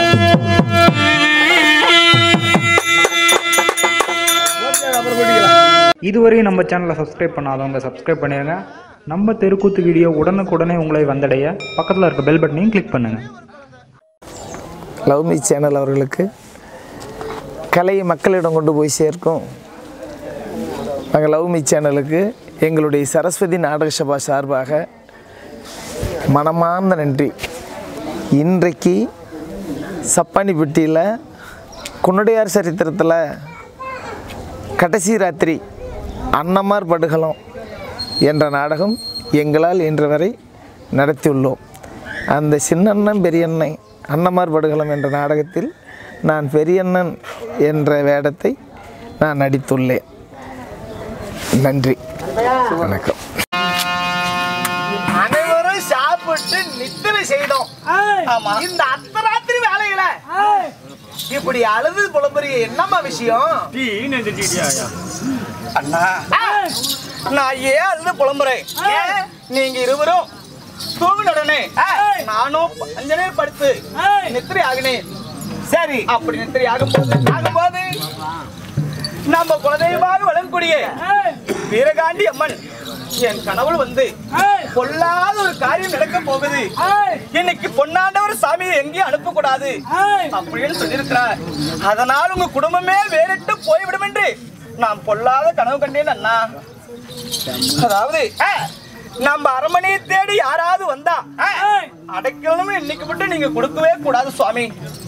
இதுவரையும் நம்ம சேனலை சப்ஸ்கிரைப் பண்ணாதவங்க சப்ஸ்கிரைப் பண்ணிடுங்க நம்ம தெருக்கூத்து வீடியோ உடனுக்குடனே உங்களை வந்தடைய பக்கத்தில் இருக்க பெல் பட்டனையும் கிளிக் பண்ணுங்கள் லவ் மீ சேனல் அவர்களுக்கு கலையை மக்களிடம் கொண்டு போய் சேர்க்கும் நாங்கள் லவ் மீ சேனலுக்கு எங்களுடைய சரஸ்வதி நாடக சபா சார்பாக மனமார்ந்த நன்றி இன்றைக்கு சப்பானிப்பட்டியில் குன்னடையார் சரித்திரத்தில் கடைசி ராத்திரி அன்னமார் படுகளம் என்ற நாடகம் எங்களால் இன்று வரை நடத்தியுள்ளோம் அந்த சின்னண்ணன் பெரியண்ணன் அன்னமார் படுகளம் என்ற நாடகத்தில் நான் பெரியண்ணன் என்ற வேடத்தை நான் நடித்துள்ளேன் நன்றி வணக்கம் அனைவரும் சாப்பிட்டு நித்திரை செய்தோம் ஆமா இந்த அர்த்தராத்திரி வேலையில இப்படி அழுது புலம்புறிய என்னம்மா விஷயம் அண்ணா நான் ஏன் அழுது புலம்புறேன் ஏன் நீங்க இருவரும் தூங்கின உடனே நானும் அஞ்சனே படுத்து நித்திரை ஆகினேன் சரி அப்படி நித்திரை ஆகும்போது ஆகும்போது நம்ம குலதெய்வமாக வழங்கக்கூடிய வீரகாண்டி அம்மன் என் கனவுல வந்து பொல்லாத ஒரு காரியம் நடக்க போகுது இன்னைக்கு பொன்னாண்டவர் சாமியை எங்கேயும் அனுப்பக்கூடாது அப்படின்னு சொல்லியிருக்கிறார் அதனால் உங்க குடும்பமே வேறிட்டு போய்விடும் என்று நான் பொல்லாத கனவு கண்டேன் அண்ணா அதாவது அஹ், நம்ம அரண்மனையை தேடி யாராவது வந்தா அஹ், அடைக்கலமும் இன்னைக்கு மட்டும் நீங்க கொடுக்கவே கூடாது சுவாமி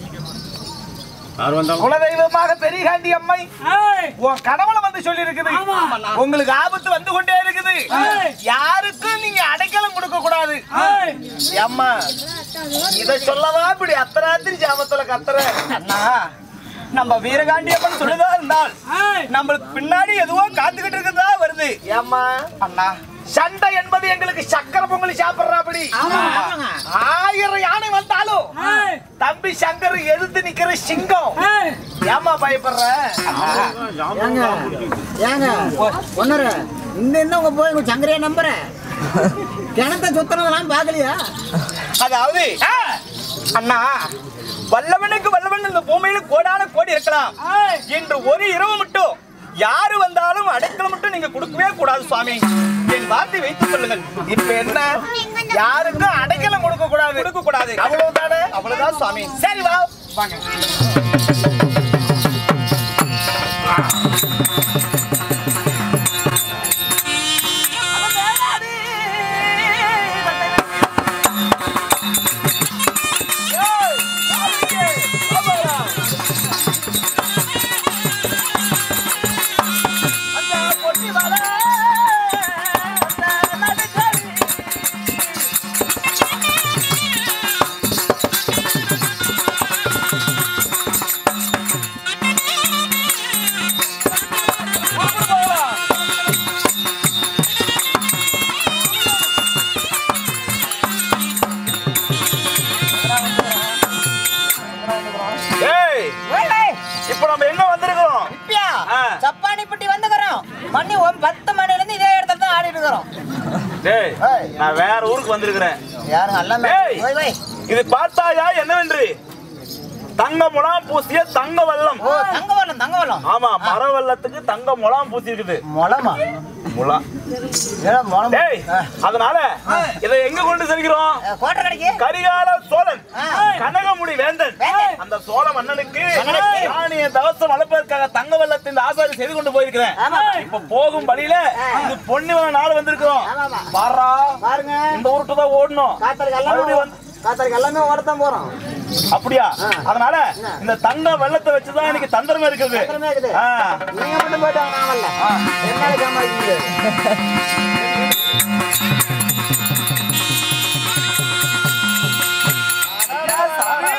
குலதெய்வமாக பெரியகாண்டி அம்மை உன் கனவுல வந்து சொல்லி இருக்குது உங்களுக்கு ஆபத்து வந்து கொண்டே இருக்குது யாருக்கும் நீங்க அடைக்கலம் கொடுக்க கூடாது அம்மா இத சொல்லவா இப்படி அத்தராத்திரி ஜாபத்துல கத்துற அண்ணா நம்ம வீரகாண்டி அம்மன் சொல்லுதா இருந்தால் நம்மளுக்கு பின்னாடி எதுவோ காத்துக்கிட்டு இருக்குதா வருது ஏம்மா அண்ணா சண்டை என்பது எங்களுக்கு சக்கர பொங்கல் சாப்பிடுறாப்படி ஆயிரம் யானை வந்தாலும் தம்பி சங்கர் எதிர்த்து நிக்கிற சிங்கம் ஏமா பயப்படுற ஏங்க ஏங்க ஒன்னரு இந்த என்ன உங்க போய் உங்க சங்கரையா நம்புற கிணத்த சுத்தனதெல்லாம் பாக்கலையா அதாவது ஆ, அண்ணா வல்லவனுக்கு வல்லவன் இந்த பூமியில கோடான கோடி இருக்கலாம் இன்று ஒரு இரவு மட்டும் யாரு வந்தாலும் அடைக்கலம் மட்டும் நீங்க கொடுக்கவே கூடாது சுவாமி என் வார்த்தை வைத்துக் கொள்ளுங்கள் இப்ப என்ன யாருக்கும் அடைக்கலம் கொடுக்க கூடாது கொடுக்க கூடாது அவ்வளவுதானே அவ்வளவுதான் சுவாமி சரி வா வாங்க ஏய் இப்போ நம்ம எங்க வந்திருக்கிறோம் ஆ. சப்பானிப்பட்டி வந்துக்கிறோம் மணி ஒன் பத்து மணில இருந்து இதே இடத்துல தான் ஆடிட்டு இருக்கிறோம் டேய் நான் வேற ஊருக்கு வந்திருக்கிறேன் யாருங்க எல்லாமே ஏய். ஓய், ஓய். இது பார்த்தாயா என்னவென்று தங்க முலாம் பூசிய தங்க வெள்ளம் ஓ தங்க வரலாம் தங்க வரலாம் ஆமா மர வெள்ளத்துக்கு தங்க முலாம் பூசி இருக்குது மொளமா முலா ஏடா மொளம் டேய் அதனால இதை எங்க கொண்டு செல்கிறோம் கோட்டை கடைக்கு கரிகால சோழன் ஆ. கனகமுடி வேந்தன் வேந்தன். அந்த சோழ மன்னனுக்கு மன்னனுக்கு. நான் என் தவசம் வளர்ப்பதற்காக தங்க வெள்ளத்தின் ஆசாரி செய்து கொண்டு போயிருக்கிறேன் ஆமா. இப்ப போகும் வழியில இது பொன்னிவன நாள் வந்திருக்கிறோம் ஆமாமா. பாரா பாருங்க இந்த ஊருக்கு தான் ஓடணும் காத்தலுக்கு மறுபடியும் எல்லாமே வந்து- காத்தலுக்கு எல்லாமே ஓடத்தான் போறோம் அப்படியா அதனால இந்த தங்க வெள்ளத்தை வச்சுதான் எனக்கு தந்திரமா இருக்குது பத்திரமே இருக்குது ஆ. நீங்க மட்டும் போயிட்டு வாங்க நான் வரல என்னால சமாளிக்க சாமி.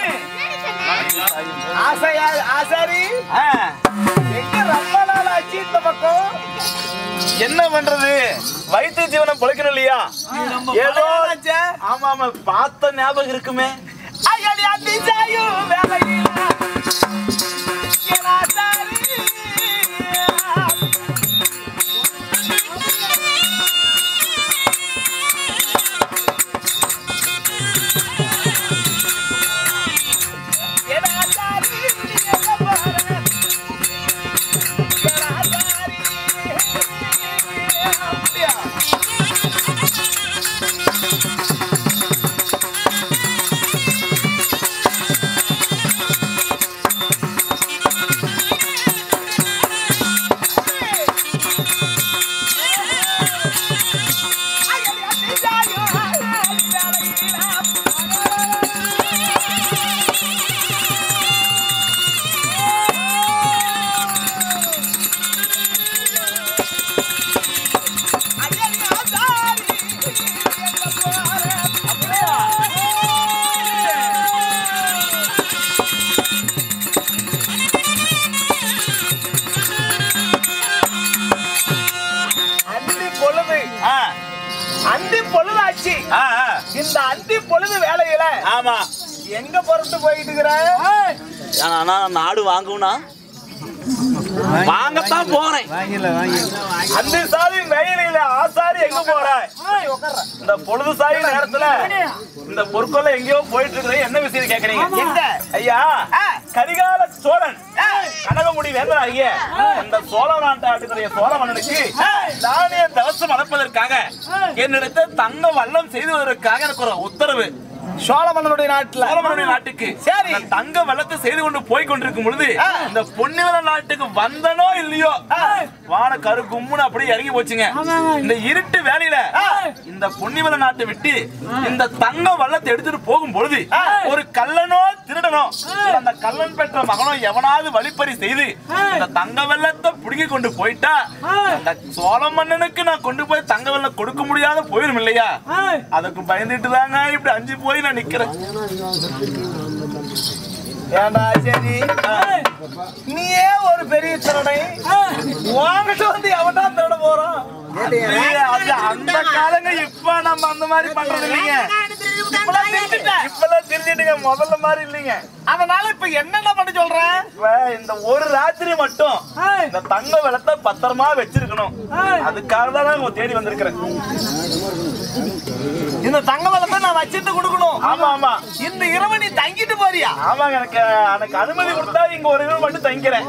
ஆசையா ஆசாரி ஆ. எங்க ரொம்ப நாள் ஆச்சு இந்த பக்கம் என்ன பண்றது வைத்திய ஜீவனம் பொழைக்கணும் இல்லையா ஏதோ ஆமா ஆமா பார்த்த ஞாபகம் இருக்குமே ஐயடி அதிசயம் வேலையில என் ஆசாரி ஆமா எங்க பொறுத்து போயிட்டு இருக்கிற ஆனா நாடு வாங்குவனா வாங்கத்தான் போறேன் அந்த சாதி வெயிலில ஆசாரி எங்க போற இந்த பொழுது சாதி நேரத்துல இந்த பொற்கொள்ள எங்கேயோ போயிட்டு இருக்கிற என்ன விஷயம் கேக்குறீங்க எங்க ஐயா கரிகால சோழன் கனகமுடி வேந்தன் ஆகிய இந்த சோழ நாட்டு ஆட்டுக்கிற சோழ மன்னனுக்கு தானிய தவசம் அனுப்பதற்காக என்னிடத்தில் தங்க வல்லம் செய்துவதற்காக எனக்கு ஒரு உத்தரவு சோழ மன்னனுடைய நாட்டுல சோழ மன்னனுடைய நாட்டுக்கு சரி. நான் தங்க வெள்ளத்தை செய்து கொண்டு போய் கொண்டிருக்கும் பொழுது இந்த பொன்னிவர நாட்டுக்கு வந்தனோ இல்லையோ வான கரு கும்முன்னு அப்படியே இறங்கி போச்சுங்க இந்த இருட்டு வேலையில இந்த பொன்னிவர நாட்டை விட்டு இந்த தங்க வெள்ளத்தை எடுத்துட்டு போகும் பொழுது ஒரு கள்ளனோ திருடனோ இல்ல அந்த கள்ளன் பெற்ற மகனோ எவனாவது வழிப்பறி செய்து இந்த தங்க வெள்ளத்தை புடுங்கி கொண்டு போயிட்டா அந்த சோழ மன்னனுக்கு நான் கொண்டு போய் தங்க வெள்ளம் கொடுக்க முடியாத போயிரும் இல்லையா அதுக்கு பயந்துட்டு தாங்க இப்படி அஞ்சு போய் நான் நிக்கிறேன் ஏண்டா சரி நீயே ஒரு பெரிய திருடனை வாங்கிட்டு வந்து எவன்டா திருட போறான் இல்லையே, அது அந்த காலங்க இப்ப நம்ம அந்த மாதிரி பண்றது இல்லைங்க இப்பெல்லாம் தெரிஞ்சுட்டேன். இப்பெல்லாம் தெரிஞ்சுட்டுங்க முதல்ல மாதிரி இல்லைங்க அதனால இப்ப என்னென்ன பண்ண சொல்றேன் இப்ப இந்த ஒரு ராத்திரி மட்டும் இந்த தங்க வெள்ளத்தை பத்திரமா வச்சிருக்கணும் அதுக்காக தான் நான் உங்களை தேடி வந்திருக்கிறேன் இந்த தங்க வளத்தை நான் வச்சிட்டு கொடுக்கணும் ஆமா ஆமா இந்த இரவு நீ தங்கிட்டு போறியா ஆமாங்க எனக்கு எனக்கு அனுமதி கொடுத்தா இங்க ஒரு இரவு மட்டும் தங்கிறேன்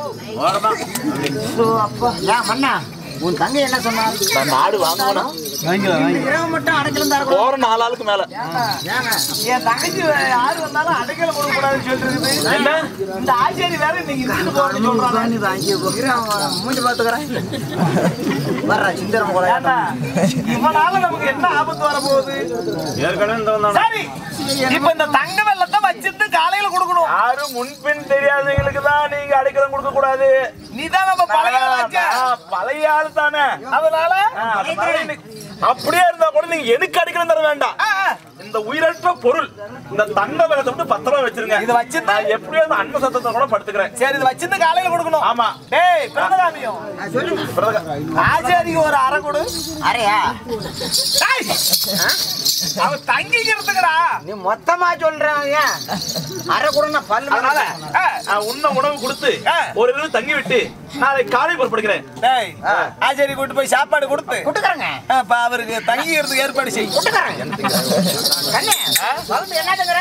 ஏன் மண்ணா உன் தங்கை என்ன சொன்னா நாடு வாங்குவனா இந்த இரவு மட்டும் அடைக்கலம் தர போற நாலு ஆளுக்கு மேல ஏங்க என் தங்கச்சி யாரு வந்தாலும் அடைக்கல கொடுக்க கூடாதுன்னு சொல்லிட்டு இருக்குது என்ன? இந்த ஆச்சேரி வேற இன்னைக்கு இருந்துட்டு போறேன்னு சொல்றாங்க நீ வாங்கி மூஞ்சி பாத்துக்கிறேன் வர்ற சிந்தரம் கூட ஏண்டா, இவனால நமக்கு என்ன ஆபத்து வர போகுது ஏற்கனவே இந்த வந்தாங்க. சரி இப்ப இந்த தங்க வெள்ளத்தை வச்சிருந்து காலையில கொடுக்கணும் யாரும் முன்பின் தெரியாதவங்களுக்கு தான் நீங்க அடைக்கலம் கொடுக்க கூடாது நீதான் நம்ம பழைய ஆளாச்சே. நான் பழைய ஆளு தானே அதனால ஆ, அதனால இன்னைக்கு- அப்படியே இருந்தா கூட நீங்க எனக்கு அடிக்கணும் தர வேண்டாம் ஆ, ஆ. இந்த உயிரற்ற பொருள் இந்த தங்க வெள்ளத்தை விட்டு பத்திரமா வச்சிருங்க இதை வச்சிட்டு- நான் எப்படியோ அந்த அன்ன சத்தத்தை கூட படுத்துக்கிறேன் சரி இது வச்சிருந்து காலையில கொடுக்கணும் ஆமா டேய் பிரதகாமியம் சொல்லுங்க பிரதக- ஆச்சாரிக்கு ஒரு அரை கொடு அரையா டேய், அவன் தங்கிக்கிறதுக்குடா நீ மொத்தமா சொல்றேன் ஏன் அரை கூட நான் பல்லு அதனால ஆ, நான் உண்ண உணவு கொடுத்து ஆ. ஒரு இரவு தங்கி விட்டு நாளை காலை புறப்படுகிறேன் டேய் ஆச்சாரி கூட்டு போய் சாப்பாடு கொடுத்து குட்டுக்கறங்க ஆ, இப்ப அவருக்கு தங்கிக்கிறதுக்கு ஏற்பாடு செய் கண்ணே வந்து என்னதுங்கிற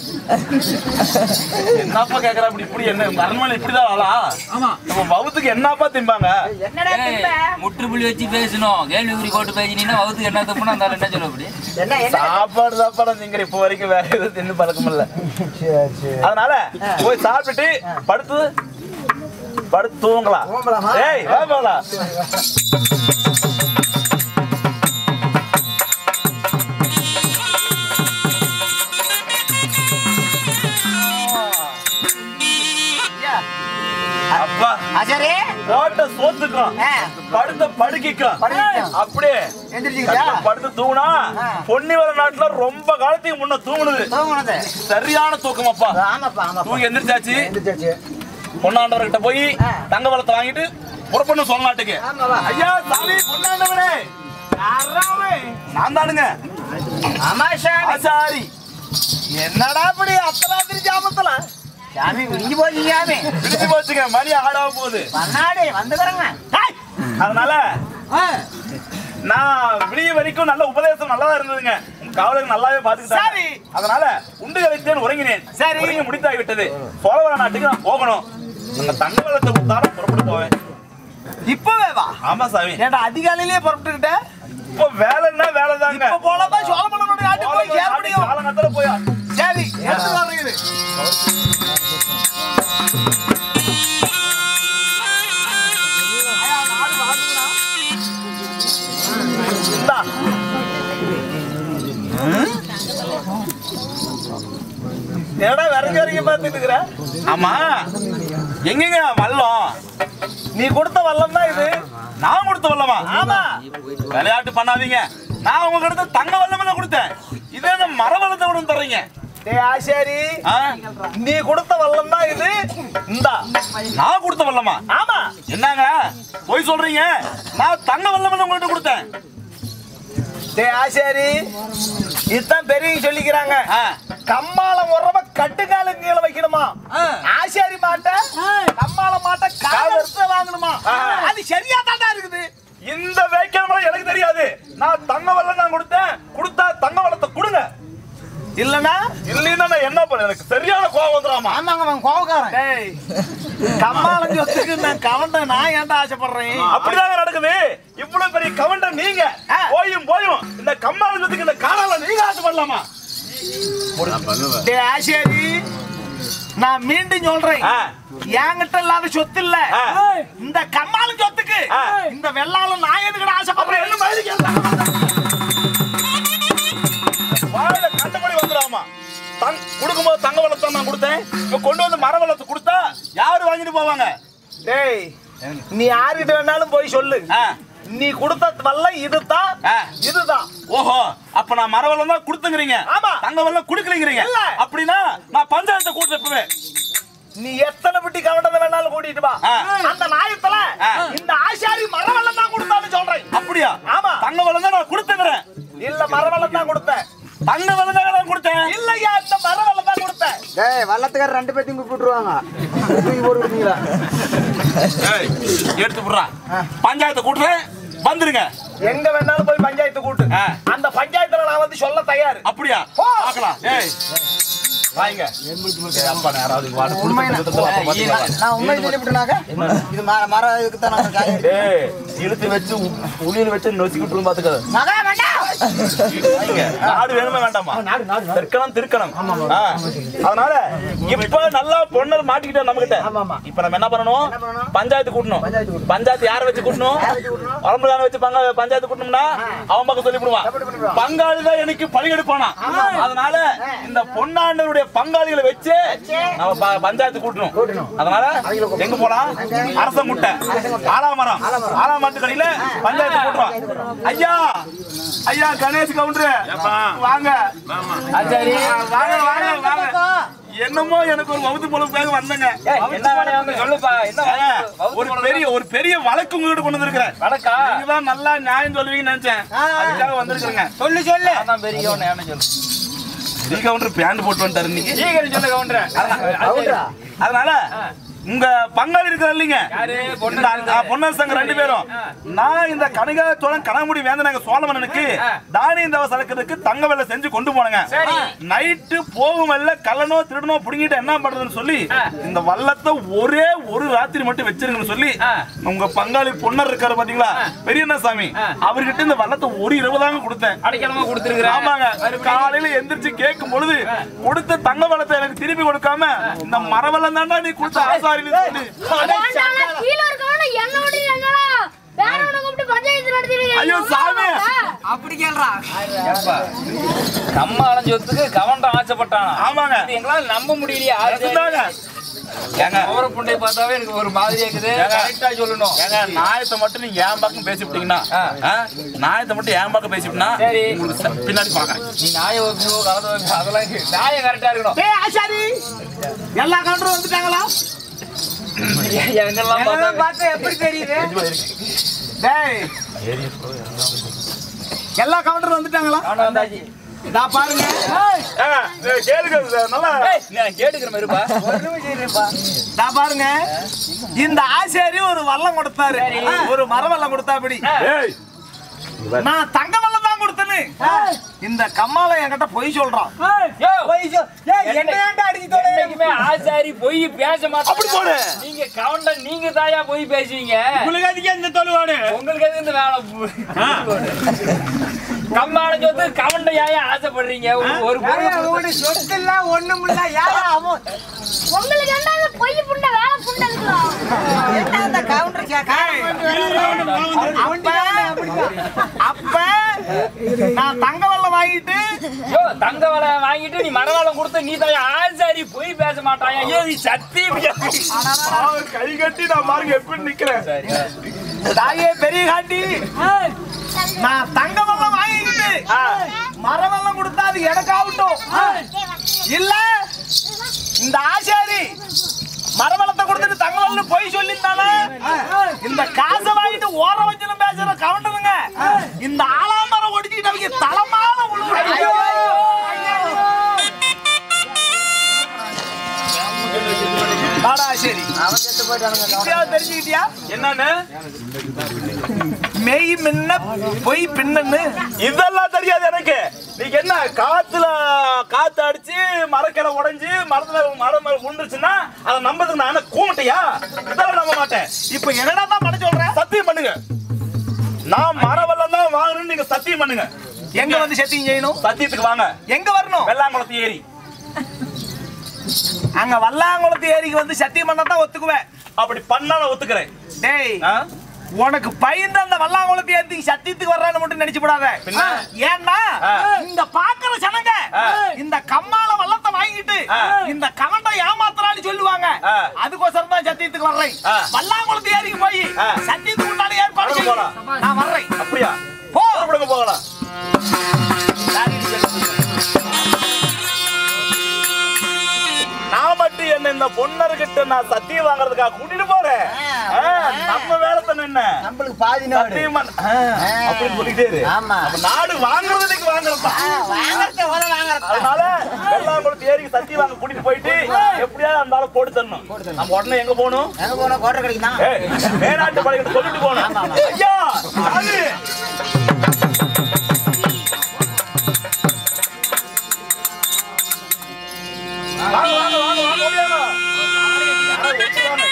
என்னப்பா கேக்குறா இப்படி இப்படி என்ன மரண்மலை இப்படிதான் ஆளா நம்ம வவுத்துக்கு என்னப்பா திம்பாங்க என்னடா திம்ப? முற்றுப்புள்ளி வச்சு பேசணும் கேள்வி குறி போட்டு பேசினீங்கன்னா வகுத்துக்கு என்ன தப்புன்னு அந்த ஆளு என்ன சொல்ல அப்படி என்ன என்ன சாப்பாடு சாப்பாடு நீங்க இப்ப வரைக்கும் வேற எதுவும் தின்னு பழக்கம் இல்ல அதனால போய் சாப்பிட்டுட்டு படுத்து படுத்து தூங்கலாம் தூங்கலாமா? ஏய் வா போலாம் அப்பா ஆச்சாரி போட்ட சோத்துக்கும் ஆ. படுத்த படுக்கைக்கும் படுக்கைக்கும். அப்படியே எந்திரிச்சிக்கிட்டா படுத்து தூங்குனா ஆ. பொன்னிவர நாட்டுல ரொம்ப காலத்துக்கு முன்ன தூங்குனது தூங்குனது சரியான தூக்கம் அப்பா ஆமாப்பா ஆமாப்பா தூங்கி எந்திரிச்சாச்சு எந்திரிச்சாச்சு பொன்னாண்டவர்கிட்ட போய் ஆ. தங்க வளத்தை வாங்கிட்டு புறப்படணும் சொல்ல நாட்டுக்கு ஆமாவா ஐயா சாமி பொன்னாண்டவரே யாராவே நான் தானுங்க ஆமா சாமி ஆசாரி என்னடா இப்படி அத்தராத்திரி ஜாமத்துல சாமி விடிஞ்சு போச்சு சாமி பிடிச்சு போச்சுங்க மணி ஆடாம போகுது பண்ணாடி வந்துக்கிறேங்க அதனால நான் விடிய வரைக்கும் நல்ல உபதேசம் நல்லாதான் இருந்ததுங்க உங்க காவலர்கள் நல்லாவே பாத்துக்கிட்டாங்க சரி. அதனால உண்டு கழித்தேன் உறங்கினேன் சரி. உறங்கி முடித்தாகி விட்டது சோழவர நாட்டுக்கு நான் போகணும் அந்த தங்க வெள்ளத்தை கொடுத்தாலும் புறப்பட்டு போவேன் இப்பவே வா ஆமா சாமி ஏன்டா அதிகாலையிலேயே புறப்பட்டுக்கிட்ட இப்போ வேலைன்னா வேலை தாங்க இப்ப போலப்பா சோழமன்னனுடைய நாட்டுக்கு போய் சேர முடியும் காலங்கத்துல போய் சரி எடுத்து வர்றீங்க இந்தா. என்னடா விறகு வரைக்கும் பார்த்துட்டு இருக்கிற ஆமா எங்கங்க வல்லம் நீ கொடுத்த வல்லம் தான் இது நான் கொடுத்த வல்லமா ஆமா விளையாட்டு பண்ணாதீங்க நான் உங்ககிட்ட தங்க வல்லமெல்லாம் கொடுத்தேன் இதே இந்த மர வளத்தை கொண்டு வந்து தர்றீங்க டேய் ஆசாரி ஆ? நீ கொடுத்த வல்லம் தான் இது இந்தா நான் கொடுத்த வல்லமா ஆமா என்னங்க போய் சொல்றீங்க நான் தங்க வல்லமெல்லாம் உங்கள்கிட்ட கொடுத்தேன் டேய் ஆசாரி இதுதான் பெரியவங்க சொல்லிக்கிறாங்க ஆ. கம்மாளம் உறவ கட்டுக்கால கீழே வைக்கணுமா ஆசாரி மாட்ட கம்மாள மாட்ட காலத்தை வாங்கணுமா அது சரியா தாண்டா இருக்குது இந்த வேக்கிற எனக்கு தெரியாது நான் தங்க வல்லம் நான் கொடுத்தேன் கொடுத்தா தங்க வளத்தை கொடுங்க இல்லனா இல்லைன்னா நான் என்ன பண்ண எனக்கு சரியான கோவம் வந்துடாமா ஆமாங்க அவன் கோவக்காரன் டேய் கம்மாளம் சொத்துக்கு நான் கவண்ட நான் ஏன்டா ஆசைப்படுறேன் அப்படிதாங்க நடக்குது இவ்வளவு பெரிய கவண்டர் நீங்க ஆ. போயும் போயும் இந்த கம்மாளத்துக்கு இந்த காலால நீங்க ஆசைப்படலாமா டேய் ஆசாரி நான் மீண்டும் சொல்றேன் ஆ. என்கிட்ட இல்லாத சொத்து இல்ல ஆ. இந்த கம்மாளம் சொத்துக்கு ஆ. இந்த வெள்ளாளம் நான் எதுக்கு அப்புறம் ஆசைப்படுறேன் என்ன மாதிரி கேட்கலாம் வாயில கண்டபடி வந்துடாமா தங் கொடுக்கும்போது தங்க வளத்தை நான் கொடுத்தேன் இப்ப கொண்டு வந்து மர வளத்தை கொடுத்தா யாரு வாங்கிட்டு போவாங்க டேய் நீ யார்கிட்ட வேணாலும் போய் சொல்லு ஆ. நீ கொடுத்த வல்லம் இதுதான் ஆ. இதுதான் ஓஹோ அப்ப நான் மர வளம் தான் கொடுத்துங்கிறீங்க ஆமா. தங்க வளம் கொடுக்கலங்கிறீங்க இல்ல. அப்படின்னா நான் பஞ்சாயத்தை கூட்டிட்டு நீ எத்தனை பெட்டி கவண்டத்தை வேணாலும் கூட்டிட்டு வா ஆ. அந்த நாயத்துல ஆ. இந்த ஆசாரி மரவல்லம் தான் கொடுத்தான்னு சொல்றேன் அப்படியா ஆமா. தங்க வளம் தான் நான் கொடுத்துக்கிறேன் இல்ல மரவல்லம் தான் கொடுத்தேன் தங்க வளம் தான் நான் கொடுத்தேன் இல்லையா இந்த மரவல்லம் தான் கொடுத்தேன் டேய் வள்ளத்துக்கார ரெண்டு பேத்தையும் கூப்பிட்டுருவாங்க தூக்கி போட்டு கொடுத்தீங்களா ஏய், எடுத்து விடுறா பஞ்சாயத்தை கூட்டுறேன் வந்துருங்க எங்க வேணாலும் போய் பஞ்சாயத்து கூட்டு ஆ. அந்த பஞ்சாயத்துல நான் வந்து சொல்ல தயார் அப்படியா போ. பார்க்கலாம் ஏய் வாங்க ஏய், அப்பா யாராவது வாடு கொடுத்து நான் உண்மை சொல்லிவிட்டேனாக்க இது மர மர இதுக்கு தான் நான் காய் டேய் இழுத்து வச்சு உளியில் வச்சு நொச்சிக்கிட்டு பாத்துக்காத மகா வேண்டாம் நாடு வேணுமே வேண்டாமா திருக்கணும் திருக்கணும் ஆ. அதனால இப்ப நல்லா பொண்ணர் மாட்டிக்கிட்டா நம்ம கிட்ட இப்ப நம்ம என்ன பண்ணணும் பஞ்சாயத்து கூட்டணும் பஞ்சாயத்து யார வச்சு கூட்டணும் வளம்புதான வச்சு பங்க பஞ்சாயத்து கூட்டணும்னா அவன் பக்கம் சொல்லி விடுவான் பங்காளி தான் எனக்கு பழி எடுப்பானா அதனால இந்த பொன்னாண்டருடைய பங்காளிகளை வச்சு நம்ம ப- பஞ்சாயத்து கூட்டணும் அதனால எங்க போலாம் அரச முட்டை ஆலாமரம் ஆலாமரத்து கடையில பஞ்சாயத்து கூட்டுறோம் ஐயா ஐயா கணேஷ் கவுண்டரு வாங்க ஆச்சாரி வாங்க வாங்க வாங்க என்னமோ எனக்கு ஒரு வகுத்து பொழுப்பாக வந்தங்க என்ன வேலையா வந்து சொல்லுப்பா என்ன ஏங்க, ஒரு பெரிய ஒரு பெரிய வழக்கு உங்ககிட்ட கொண்டு வந்திருக்கிறேன் வணக்கா நீங்க தான் நல்லா நியாயம் சொல்லுவீங்கன்னு நினைச்சேன் அதுக்காக வந்திருக்கிறேங்க சொல்லு சொல்லு அதான் பெரிய என்ன சொல்லு டி கவுண்டர் பேண்ட் போட்டு வந்துட்டாரு இன்னைக்கு சீக்கிரம் சொல்லு கவுண்டர் அதனால உங்க பங்காளி இருக்கிற இல்லைங்க யாரு? பொன்னர் இந்த அ- ஆ, பொன்னர் சங்க ரெண்டு பேரும் நான் இந்த கனகா சோழன் கனமுடி வேந்தனாங்க சோழமன்னனுக்கு தானியம் தவ சலக்கிறதுக்கு தங்க வெள்ளை செஞ்சு கொண்டு போனங்க சரி. நைட்டு போகும் வெள்ள கள்ளனோ திருடனோ புடுங்கிட்டு என்ன பண்றதுன்னு சொல்லி இந்த வல்லத்தை ஒரே ஒரு ராத்திரி மட்டும் வச்சிருங்கன்னு சொல்லி உங்க பங்காளி பொன்னர் இருக்காரு பாத்தீங்களா பெரியண்ண சாமி அவர்கிட்ட இந்த வல்லத்தை ஒரு இரவு தாங்க கொடுத்தேன் அடைக்கலமா கொடுத்துருக்கிறேன் ஆமாங்க காலையில எந்திரிச்சு கேட்கும் பொழுது கொடுத்த தங்க வளத்தை எனக்கு திருப்பி கொடுக்காம இந்த மரவெல்லாம் தாண்டா நீ கொடுத்த ஆசாரின்னு சொல்லி ஏன்டா கீழ இருக்கவன என்னோட என்னடா வேறவன கூப்பிட்டு பஞ்சாயத்து நடத்திடுவீங்க ஐயோ, சாமி! கம்மா அலைஞ்சதுக்கு கவண்டம் ஆசைப்பட்டானா ஆமாங்க. இது எங்களால நம்ப முடியலையா அதுதாங்க. ஏங்க அவர புண்டை பார்த்தாவே எனக்கு ஒரு மாதிரியா இருக்குது கரெக்டா சொல்லணும் ஏங்க நாயத்தை மட்டும் நீங்க என் பக்கம் பேசிவிட்டீங்கன்னா ஆ, நாயத்தை மட்டும் என் பக்கம் பேசிவிட்டா சரி. உங்களுக்கு ச- பின்னாடி பாக்குறேன் நீ நாய வைப்பியோ கலந்து வைப்பியோ அதெல்லாம் இங்க- நாயம் கரெக்டா இருக்கணும் டேய் ஆசாரி எல்லா கவுண்டரும் வந்துட்டாங்களா எங்கெல்லாம் பார்த்தா எப்படி தெரியுது டேய் எல்லா கவுண்டரும் வந்துட்டாங்களா கவனம் வந்தாச்சு நான் பாருங்க ஏங்க, இது கேளுங்க இது நல்லா ஏய், நான் கேட்டுக்கிற மாதிரிப்பா நான் பாருங்க இந்த ஆசாரி ஒரு வல்லம் கொடுத்தாரு ஒரு மர வல்லம் கொடுத்தாப்படி ஏய் நான் தங்க வல்லம் தான் கொடுத்தேன்னு இந்த கம்மால என்கிட்ட பொய் சொல்றான் யோ, என்னைக்குமே ஆசாரி பொய் பேச மாட்டாங்க அப்படி போடு. நீங்க கவுண்டன் நீங்க தாயா பொய் பேசுவீங்க உங்களுக்கு அதுக்கு இந்த தொழுவாடு உங்களுக்கு எது இந்த வேலை கம்மாள சொத்து கவுண்ட ஏன் ஆசைப்படுறீங்க ஒரு- ஒரு பொருள் சொத்து இல்ல ஒண்ணும் இல்ல யாரா அவன் உங்களுக்கு என்ன இந்த பொய் புண்டை வேலை புண்டை இருக்கலாம் என்ன அந்த கவுண்டர் அப்ப நான் தங்க வல்லம் வாங்கிட்டு யோ, தங்க வலை வாங்கிட்டு நீ மரவாளம் கொடுத்து நீ தாயா ஆசாரி பொய் பேச மாட்டாயா ஐயோ நீ சத்தியம் அவர் கை கட்டி நான் பாருங்க எப்படி நிக்கிறேன் தாயே பெரிய காட்டி நான் தங்க வல்லம் வாங்கிட்டு மர வல்லம் கொடுத்தா அது எனக்கு ஆகட்டும் இல்ல இந்த ஆசாரி மரவளத்தை கொடுத்துட்டு தங்க வல்லம் பொய் சொல்லியிருந்தானே இந்த காசை வாங்கிட்டு ஓர வச்சு பேசுற கவுண்டருங்க இந்த ஆலாமரம் ஒடிச்சிட்டு அவங்க வாடா சரி அவன் செத்து போயிட்டானுங்க இப்பயாவது தெரிஞ்சுக்கிட்டியா என்னன்னு மெய் மின்ன பொய் பின்னன்னு இதெல்லாம் தெரியாது எனக்கு நீங்க என்ன காத்துல காத்து அடிச்சு மரக்கிளை உடைஞ்சு மரத்துல மரம் உண்டுச்சுன்னா அதை நம்பதுக்கு நான் என்ன கூமட்டையா இதெல்லாம் நம்ப மாட்டேன் இப்ப என்னடா தான் பண்ண சொல்ற சத்தியம் பண்ணுங்க நான் மரவெல்லாம் தான் வாங்கணும்னு நீங்க சத்தியம் பண்ணுங்க எங்க வந்து சத்தியம் செய்யணும் சத்தியத்துக்கு வாங்க எங்க வரணும் வெள்ளாங்குளத்து ஏரி அங்க வல்லாங்குளத்து ஏரிக்கு வந்து சத்தியம் பண்ணா தான் ஒத்துக்குவேன் அப்படி பண்ணா நான் ஒத்துக்கிறேன் டேய் ஆ? உனக்கு பயந்து அந்த வல்லாங்குளத்து ஏரிக்கு சத்தியத்துக்கு வர்றான்னு மட்டும் நினைச்சு போடாத பின்ன? ஏன்னா ஆ. இந்த பாக்குற சனங்க ஆ. இந்த கம்மால வல்லத்தை வாங்கிட்டு ஆ. இந்த கவண்டை ஏமாத்துறான்னு சொல்லுவாங்க ஆ. அதுக்கோசரம் தான் சத்தியத்துக்கு வர்றேன் ஆ. வல்லாங்குளத்து ஏரிக்கு போய் ஆ. சத்தியத்துக்கு உண்டான ஏற்பாடு வாங்க செய்யு. போலாம். நான் வர்றேன் அப்படியா போ புறப்படுங்க போகலாம் நான் மட்டும் என்ன இந்த பொண்ணர்கிட்ட நான் சத்தியம் வாங்குறதுக்காக கூட்டிட்டு போறேன் ஆ, நம்ம வேலை தானே என்ன நம்மளுக்கு பாதி நாடு சத்தியம் பண்ண- ஆ, அப்படின்னு சொல்லிட்டே இரு. ஆமா. அப்ப நாடு வாங்குறதுக்கு வாங்குறதா வாங்கறத போல வாங்கறத அதனால வெள்ளாங்குளத்து ஏரிக்கு சத்தி வாங்க கூட்டிட்டு போயிட்டு எப்படியாவது அந்த ஆளை போட்டு தரணும் நம்ம உடனே எங்க போகணும் எங்க போனா கோட்டை கடைக்கு தான் ஏய், மேனாட்டு படைக்கிட்ட சொல்லிட்டு போகணும் ஐயா அது வாங்க வாங்க வாங்க வாங்க ஓடியாங்க யாரோ ஒருத்தர்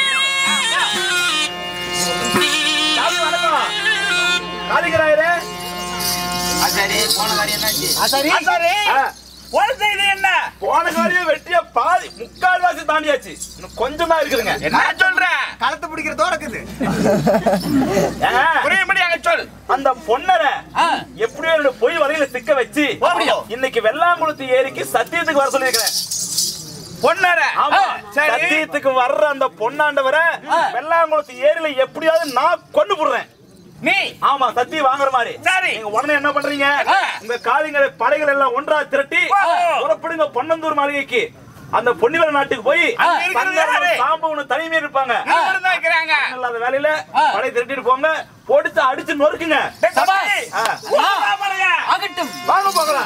சாமி வணக்கம் காளிகராயரே சரி போன காரியம் என்னாச்சு சரி ஆசாரி. ஆ, ஒரு செய்தி என்ன போன காரியம் வெட்டிய பாதி முக்கால் வாசி தாண்டியாச்சு இன்னும் கொஞ்சமா இருக்குதுங்க என்ன சொல்ற களத்து பிடிக்கிறதோட இருக்குது ஏங்க, புரியும்படி அங்க சொல் அந்த பொண்ணரை எப்படியோ என்னோட பொய் வரையில சிக்க வச்சு அப்படியா? இன்னைக்கு வெள்ளாங்குளத்து ஏரிக்கு சத்தியத்துக்கு வர சொல்லியிருக்கிறேன் பொன்னர ஆமா சரி சத்தியத்துக்கு வர்ற அந்த பொண்ணாண்டவரை வெள்ளாங்குளத்து ஏரியில எப்படியாவது நான் கொண்டு போடுறேன் நீ ஆமா சத்தியம் வாங்குற மாதிரி சரி. நீங்க உடனே என்ன பண்றீங்க ஆ. உங்க காளிங்களை படைகள் எல்லாம் ஒன்றா திரட்டி ஓ. புறப்படுங்க பொன்னந்தூர் மாளிகைக்கு அந்த பொன்னிவர நாட்டுக்கு போய் அங்க இருக்கிறது யாரு? சங்கரனும் சாம்பவனும் தனிமையா இருப்பாங்க இவரு தான் இருக்கிறாங்க இல்லாத வேலையில படை திரட்டிட்டு போங்க போட்டு அடிச்சு நொறுக்குங்க சபாஷ். ஆ. ஆகட்டும் வாங்க போகலாம்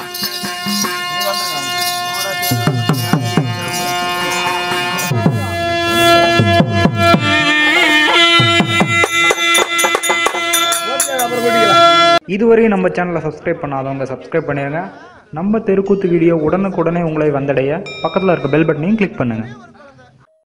இதுவரை நம்ம சேனலை சப்ஸ்கிரைப் பண்ணாதவங்க சப்ஸ்கிரைப் பண்ணிடுங்க நம்ம தெருக்கூத்து வீடியோ உடனுக்குடனே உங்களை வந்தடைய பக்கத்தில் இருக்க பெல் பட்டனையும் கிளிக் பண்ணுங்கள்